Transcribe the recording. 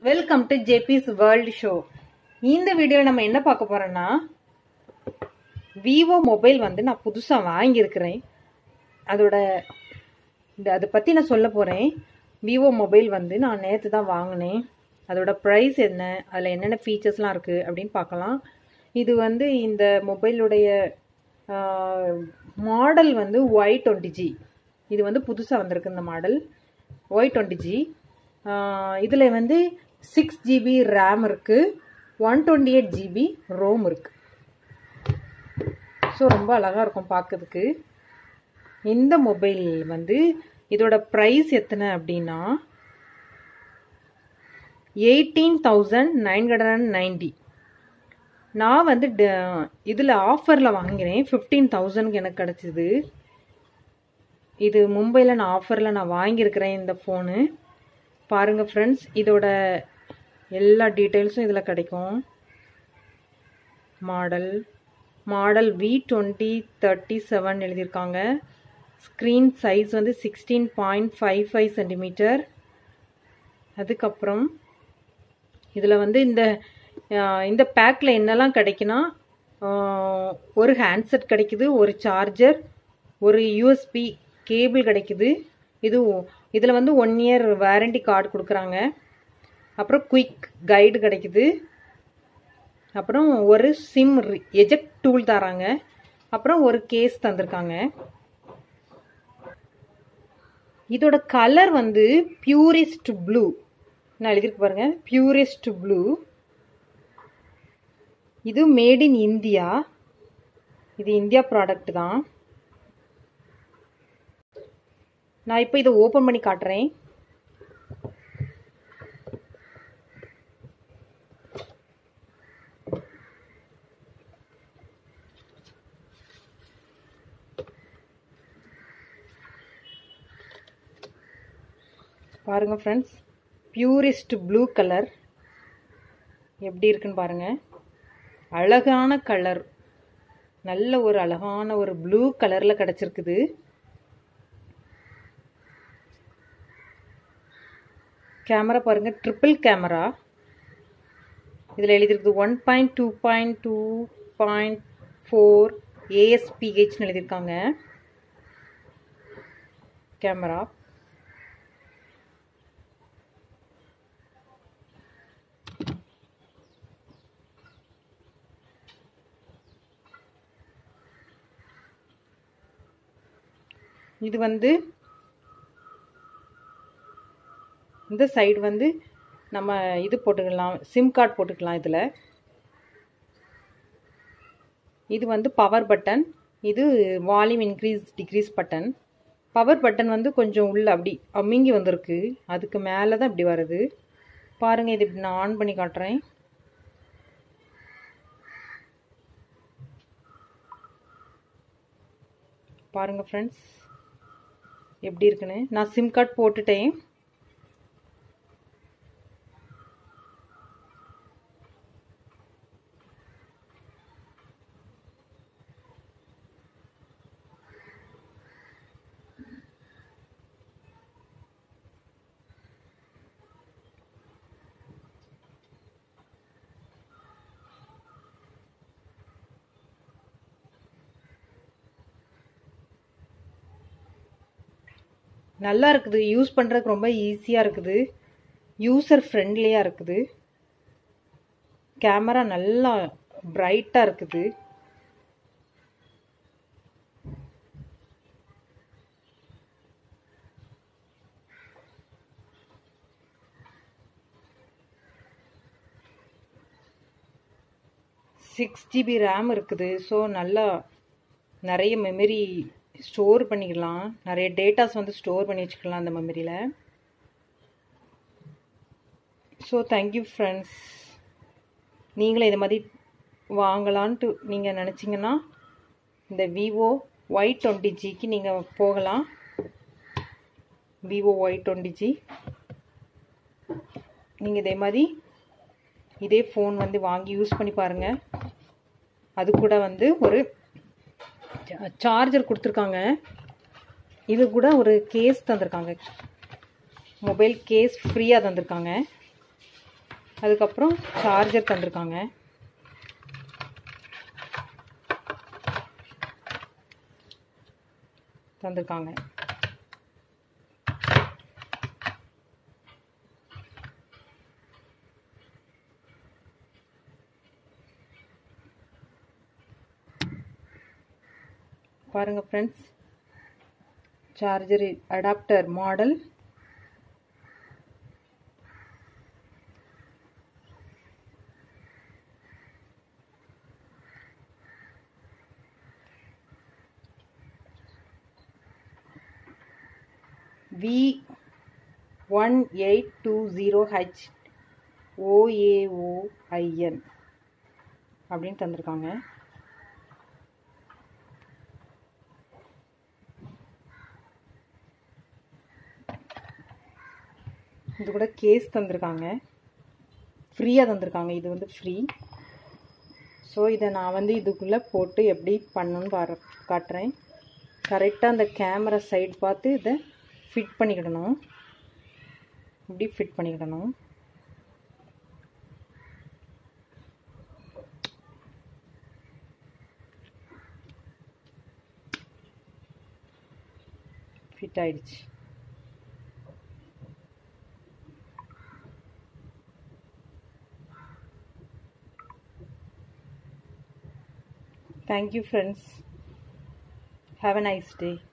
Welcome to JB's world show இந்த வீடியோவில் நம்ம என்ன பார்க்க போறோம்னா விவோ மொபைல் வந்து நான் புதுசாக வாங்கியிருக்கிறேன் அதோட இந்த அதை பற்றி நான் சொல்ல போகிறேன் விவோ மொபைல் வந்து நான் நேற்று தான் வாங்கினேன் அதோட ப்ரைஸ் என்ன அதில் என்னென்ன ஃபீச்சர்ஸ்லாம் இருக்குது அப்படின்னு பார்க்கலாம் இது வந்து இந்த மொபைலுடைய மாடல் வந்து ஒய் டுவெண்ட்டி ஜி இது வந்து புதுசாக வந்திருக்கு இந்த மாடல் ஒய் டுவெண்ட்டி ஜி இதில் வந்து சிக்ஸ் ஜிபி ரேம் இருக்குது one twenty eight GB ROM இருக்குது ஸோ ரொம்ப அழகாக இருக்கும் பார்க்கறதுக்கு இந்த மொபைல் வந்து இதோட ப்ரைஸ் எத்தனை அப்படின்னா eighteen thousand nine hundred and ninety நான் வந்து இதில் ஆஃபரில் வாங்கினேன் ஃபிஃப்டீன் தௌசண்ட்க்கு எனக்கு கிடச்சிது இது மும்பையில் நான் ஆஃபரில் நான் வாங்கியிருக்கிறேன் இந்த ஃபோனு பாருங்கள் ஃப்ரெண்ட்ஸ் இதோட எல்லா டீட்டெயில்ஸும் இதில் கிடைக்கும் model model V twenty thirty seven எழுதியிருக்காங்க ஸ்க்ரீன் சைஸ் வந்து sixteen point five five centimetre அதுக்கப்புறம் இதில் வந்து இந்த இந்த பேக்கில் என்னெல்லாம் கிடைக்குன்னா ஒரு ஹேண்ட்செட் கிடைக்குது ஒரு சார்ஜர் ஒரு யூஎஸ்பி கேபிள் கிடைக்குது இது இதில் வந்து ஒன் இயர் வாரண்டி கார்டு கொடுக்குறாங்க அப்புறம் குயிக் கைடு கிடைக்குது அப்புறம் ஒரு சிம் எஜெக்ட் டூல் தராங்க அப்புறம் ஒரு கேஸ் தந்திருக்காங்க இதோட கலர் வந்து பியூரிஸ்ட் ப்ளூ நான் எழுதிருக்கு பாருங்க பியூரிஸ்ட் ப்ளூ இது மேட் இன் இந்தியா இது இந்தியா ப்ராடக்ட் தான் நான் இப்போ இதை ஓப்பன் பண்ணி காட்டுறேன் பாருங்க ஃப்ரெண்ட்ஸ் பியூரிஸ்ட் ப்ளூ கலர் எப்படி இருக்குன்னு பாருங்க அழகான கலர் நல்ல ஒரு அழகான ஒரு ப்ளூ கலரில் கிடச்சிருக்குது கேமரா பாருங்கள் ட்ரிப்பிள் கேமரா இதில் எழுதியிருக்குது one point two point two point four ஏஎஸ்பிஹெச்னு எழுதியிருக்காங்க கேமரா இது வந்து இந்த சைடு வந்து நம்ம இது போட்டுக்கலாம் சிம் கார்டு போட்டுக்கலாம் இதில் இது வந்து பவர் பட்டன் இது volume increase decrease button power button வந்து கொஞ்சம் உள்ள அப்படி அம்மிங்கி வந்திருக்கு அதுக்கு மேலே தான் இப்படி வருது பாருங்கள் இது இப்படி நான் ஆன் பண்ணி காட்டுறேன் பாருங்கள் ஃப்ரெண்ட்ஸ் எப்படி இருக்குன்னு நான் சிம் கார்டு போட்டுட்டேன் நல்லா இருக்குது யூஸ் பண்ணுறதுக்கு ரொம்ப ஈஸியாக இருக்குது யூசர் ஃப்ரெண்ட்லியாக இருக்குது கேமரா நல்லா பிரைட்டாக இருக்குது சிக்ஸ் ஜிபி ரேம் இருக்குது ஸோ நல்லா நிறைய மெமரி ஸ்டோர் பண்ணிக்கலாம் நிறைய டேட்டாஸ் வந்து ஸ்டோர் பண்ணி வச்சுக்கலாம் அந்த மெமரியில் ஸோ தேங்க்யூ ஃப்ரெண்ட்ஸ் நீங்களும் இது மாதிரி வாங்கலான்ட்டு நீங்கள் நினச்சிங்கன்னா இந்த விவோ ஒய் டுவெண்ட்டி ஜிக்கு நீங்கள் போகலாம் விவோ ஒய் டுவெண்ட்டி ஜி நீங்கள் இதே மாதிரி இதே ஃபோன் வந்து வாங்கி யூஸ் பண்ணி பாருங்கள் அது கூட வந்து ஒரு சார்ஜர் கொடுத்துருக்காங்க இது கூட ஒரு கேஸ் தந்திருக்காங்க மொபைல் கேஸ் ஃப்ரீயாக தந்திருக்காங்க அதுக்கப்புறம் சார்ஜர் தந்திருக்காங்க தந்திருக்காங்க பாருங்கள் friends charger adapter model V one eight two zero H O A O I N அப்படின்னு தந்திருக்காங்க இது கூட கேஸ் தந்திருக்காங்க ஃப்ரீயாக தந்திருக்காங்க இது வந்து ஃப்ரீ ஸோ இதை நான் வந்து இதுக்குள்ளே போட்டு எப்படி பண்ணணும்னு பாரு காட்டுறேன் கரெக்டாக அந்த கேமரா சைடு பார்த்து இதை ஃபிட் பண்ணிக்கிடணும் இப்படி ஃபிட் பண்ணிக்கிடணும் ஃபிட் ஆயிடுச்சு Thank you, friends. Have a nice day.